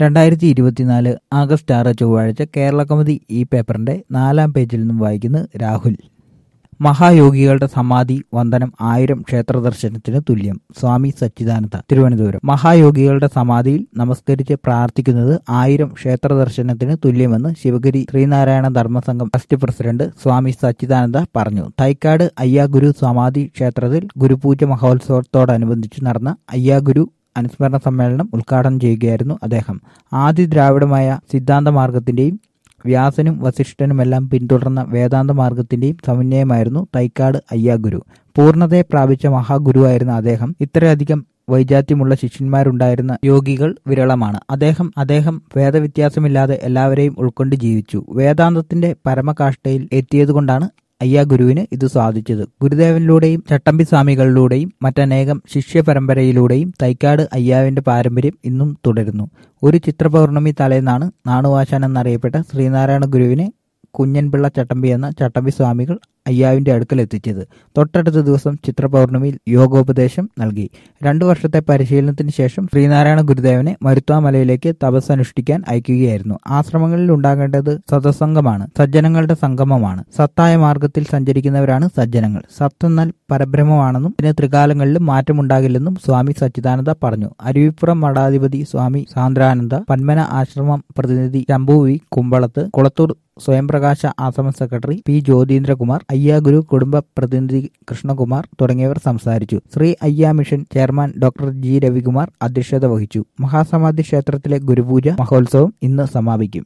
രണ്ടായിരത്തി ഇരുപത്തിനാല് ആഗസ്റ്റ് ആറ് ചൊവ്വാഴ്ച കേരള കൗമുദി ഈ പേപ്പറിന്റെ നാലാം പേജിൽ നിന്നും വായിക്കുന്നു രാഹുൽ മഹായോഗികളുടെ സമാധി വന്ദനം ആയിരം ക്ഷേത്ര ദർശനത്തിന് തുല്യം സ്വാമി സച്ചിദാനന്ദ തിരുവനന്തപുരം മഹായോഗികളുടെ സമാധിയിൽ നമസ്കരിച്ച് പ്രാർത്ഥിക്കുന്നത് ആയിരം ക്ഷേത്ര ദർശനത്തിന് തുല്യമെന്ന് ശിവഗിരി ശ്രീനാരായണ ധർമ്മസംഘം ട്രസ്റ്റ് പ്രസിഡന്റ് സ്വാമി സച്ചിദാനന്ദ പറഞ്ഞു തൈക്കാട് അയ്യാഗുരു സമാധി ക്ഷേത്രത്തിൽ ഗുരുപൂജ മഹോത്സവത്തോടനുബന്ധിച്ച് നടന്ന അയ്യാഗുരു അനുസ്മരണ സമ്മേളനം ഉദ്ഘാടനം ചെയ്യുകയായിരുന്നു അദ്ദേഹം ആദി ദ്രാവിഡമായ സിദ്ധാന്ത മാർഗത്തിന്റെയും വ്യാസനും വസിഷ്ഠനുമെല്ലാം പിന്തുടർന്ന വേദാന്ത മാർഗത്തിന്റെയും സമന്വയമായിരുന്നു തൈക്കാട് അയ്യാഗുരു പൂർണ്ണതയെ പ്രാപിച്ച മഹാഗുരുവായിരുന്ന അദ്ദേഹം ഇത്രയധികം വൈജാത്യമുള്ള ശിഷ്യന്മാരുണ്ടായിരുന്ന യോഗികൾ വിരളമാണ് അദ്ദേഹം അദ്ദേഹം വേദവ്യത്യാസമില്ലാതെ എല്ലാവരെയും ഉൾക്കൊണ്ട് ജീവിച്ചു വേദാന്തത്തിന്റെ പരമകാഷ്ഠയിൽ എത്തിയതുകൊണ്ടാണ് അയ്യാഗുരുവിന് ഇത് സാധിച്ചത് ഗുരുദേവനിലൂടെയും ചട്ടമ്പി സ്വാമികളിലൂടെയും മറ്റനേകം ശിഷ്യ പരമ്പരയിലൂടെയും തൈക്കാട് അയ്യാവിന്റെ പാരമ്പര്യം ഇന്നും തുടരുന്നു ഒരു ചിത്രപൗർണമി തലേന്നാണ് നാണുവാശാൻ എന്നറിയപ്പെട്ട ശ്രീനാരായണ ഗുരുവിനെ കുഞ്ഞൻപിള്ള ചട്ടമ്പി എന്ന ചട്ടമ്പി സ്വാമികൾ അയ്യാവിന്റെ അടുക്കൽ എത്തിച്ചത് തൊട്ടടുത്ത ദിവസം ചിത്രപൗർണമിയിൽ യോഗോപദേശം നൽകി രണ്ടു വർഷത്തെ പരിശീലനത്തിന് ശേഷം ശ്രീനാരായണ ഗുരുദേവനെ മരുത്വാമലയിലേക്ക് തപസ് അനുഷ്ഠിക്കാൻ അയക്കുകയായിരുന്നു ആശ്രമങ്ങളിൽ ഉണ്ടാകേണ്ടത് സതസംഗമാണ് സജ്ജനങ്ങളുടെ സംഗമമാണ് സത്തായ മാർഗത്തിൽ സഞ്ചരിക്കുന്നവരാണ് സജ്ജനങ്ങൾ സത്തെന്നാൽ പരബ്രഹ്മമാണെന്നും ഇതിന് ത്രികാലങ്ങളിലും മാറ്റമുണ്ടാകില്ലെന്നും സ്വാമി സച്ചിദാനന്ദ പറഞ്ഞു അരുവിപ്പുറം മഠാധിപതി സ്വാമി സാന്ദ്രാനന്ദ പന്മന ആശ്രമം പ്രതിനിധി ശംഭു വി കുമ്പളത്ത് കുളത്തൂർ സ്വയംപ്രകാശ ആശ്രമ സെക്രട്ടറി പി ജ്യോതീന്ദ്രകുമാർ അയ്യാഗുരു കുടുംബ പ്രതിനിധി കൃഷ്ണകുമാർ തുടങ്ങിയവർ സംസാരിച്ചു Sree Ayya mission chairman doctor G Ravikumar അധ്യക്ഷത വഹിച്ചു മഹാസമാധി ക്ഷേത്രത്തിലെ ഗുരുപൂജ മഹോത്സവം ഇന്ന് സമാപിക്കും